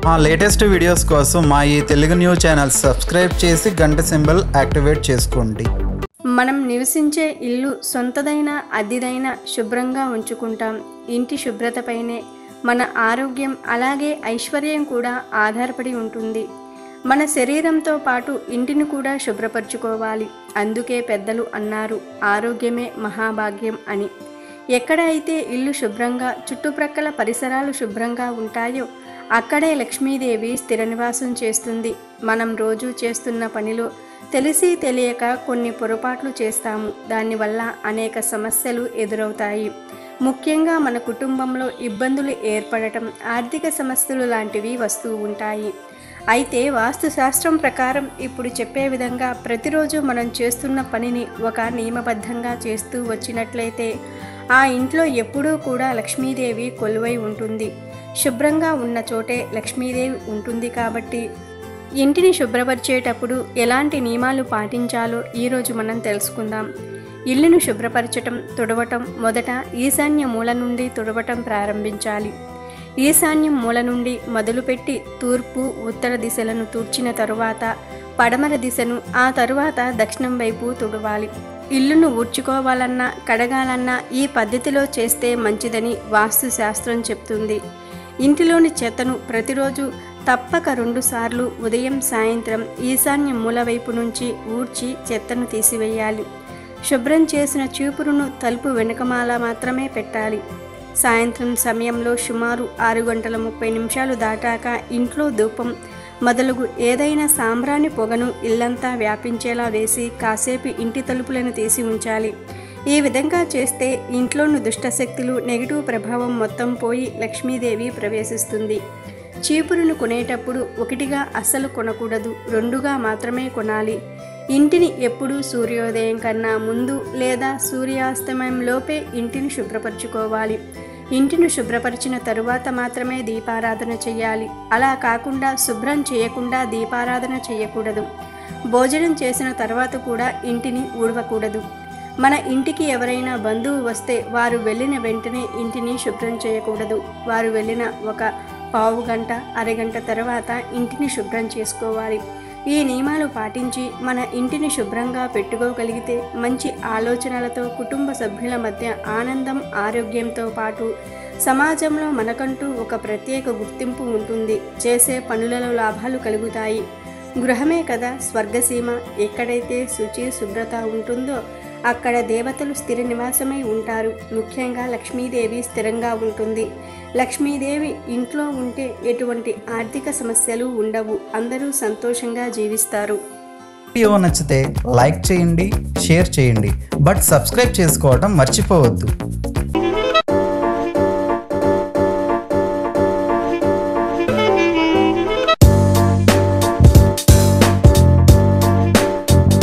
మా latest videos కోసం మా ఈ తెలుగు న్యూస్ ఛానల్ సబ్స్క్రైబ్ చేసి గంట సింబల్ యాక్టివేట్ చేసుకోండి మనం నివసించే ఇల్లు సొంతదైన అద్దెదైన శుభ్రంగా ఉంచుకుంటాం ఇంటి శుభ్రతపైనే మన ఆరోగ్యం అలాగే ఐశ్వర్యం కూడా ఆధారపడి ఉంటుంది మన శరీరంతో పాటు ఇంటిని కూడా శుభ్రపరచుకోవాలి అందుకే పెద్దలు అన్నారు ఆరోగ్యమే మహాభాగ్యం అని ఎక్కడ అయితే ఇల్లు శుభ్రంగా చుట్టుప్రక్కల పరిసరాలు శుభ్రంగా ఉంటాయో అక్కడే లక్ష్మీదేవి స్థిర నివాసం చేస్తుంది మనం రోజు చేస్తున్న పనిలో తెలిసి తెలియక కొన్ని పొరపాట్లు చేస్తాము దానివల్ల అనేక సమస్యలు ఎదురవుతాయి ముఖ్యంగా మన కుటుంబంలో ఇబ్బందులు ఏర్పడటం ఆర్థిక సమస్యలు లాంటివి వస్తూ ఉంటాయి అయితే వాస్తుశాస్త్రం ప్రకారం ఇప్పుడు చెప్పే విధంగా ప్రతిరోజు మనం చేస్తున్న పనిని ఒక నియమబద్ధంగా చేస్తూ వచ్చినట్లయితే ఆ ఇంట్లో ఎప్పుడూ కూడా లక్ష్మీదేవి కొలువై ఉంటుంది శుభ్రంగా ఉన్న చోటే లక్ష్మీదేవి ఉంటుంది కాబట్టి ఇంటిని శుభ్రపరిచేటప్పుడు ఎలాంటి నియమాలు పాటించాలో ఈరోజు మనం తెలుసుకుందాం ఇల్లును శుభ్రపరచటం తుడవటం మొదట ఈశాన్య మూల నుండి తుడవటం ప్రారంభించాలి ఈశాన్యం మూల నుండి మొదలుపెట్టి తూర్పు ఉత్తర దిశలను తూర్చిన తరువాత పడమర దిశను ఆ తరువాత దక్షిణం వైపు తుడవాలి ఇల్లును ఊడ్చుకోవాలన్నా కడగాలన్నా ఈ పద్ధతిలో చేస్తే మంచిదని వాస్తు శాస్త్రం చెప్తుంది ఇంటిలోని చెత్తను ప్రతిరోజు తప్పక రెండుసార్లు ఉదయం సాయంత్రం ఈశాన్య మూల వైపు నుంచి ఊడ్చి చెత్తను తీసివేయాలి శుభ్రం చేసిన చీపురును తలుపు వెనుకమాల మాత్రమే పెట్టాలి సాయంత్రం సమయంలో సుమారు ఆరు గంటల ముప్పై నిమిషాలు దాటాక ఇంట్లో ధూపం మొదలగు ఏదైనా సాంబ్రాణి పొగను ఇల్లంతా వ్యాపించేలా వేసి కాసేపు ఇంటి తలుపులను తీసి ఉంచాలి ఈ విధంగా చేస్తే ఇంట్లోని దుష్టశక్తులు నెగిటివ్ ప్రభావం మొత్తం పోయి లక్ష్మీదేవి ప్రవేశిస్తుంది చీపురును కొనేటప్పుడు ఒకటిగా అస్సలు కొనకూడదు రెండుగా మాత్రమే కొనాలి ఇంటిని ఎప్పుడూ సూర్యోదయం కన్నా ముందు లేదా సూర్యాస్తమయం లోపే ఇంటిని శుభ్రపరచుకోవాలి ఇంటిని శుభ్రపరిచిన తరువాత మాత్రమే దీపారాధన చేయాలి అలా కాకుండా శుభ్రం చేయకుండా దీపారాధన చేయకూడదు భోజనం చేసిన తర్వాత కూడా ఇంటిని ఊడవకూడదు మన ఇంటికి ఎవరైనా బంధువు వస్తే వారు వెళ్ళిన వెంటనే ఇంటిని శుభ్రం చేయకూడదు వారు వెళ్ళిన ఒక పావు గంట అరగంట తర్వాత ఇంటిని శుభ్రం చేసుకోవాలి ఈ నియమాలు పాటించి మన ఇంటిని శుభ్రంగా పెట్టుకోగలిగితే మంచి ఆలోచనలతో కుటుంబ సభ్యుల మధ్య ఆనందం ఆరోగ్యంతో పాటు సమాజంలో మనకంటూ ఒక ప్రత్యేక గుర్తింపు ఉంటుంది చేసే పనులలో లాభాలు కలుగుతాయి గృహమే కదా స్వర్గసీమ ఎక్కడైతే శుచి శుభ్రత ఉంటుందో అక్కడ దేవతలు స్థిర నివాసమై ఉంటారు ముఖ్యంగా లక్ష్మీదేవి స్థిరంగా ఉంటుంది లక్ష్మీదేవి ఇంట్లో ఉంటే ఎటువంటి ఆర్థిక సమస్యలు ఉండవు అందరూ సంతోషంగా జీవిస్తారు వీడియో నచ్చితే లైక్ చేయండి షేర్ చేయండి బట్ సబ్స్క్రైబ్ చేసుకోవడం మర్చిపోవద్దు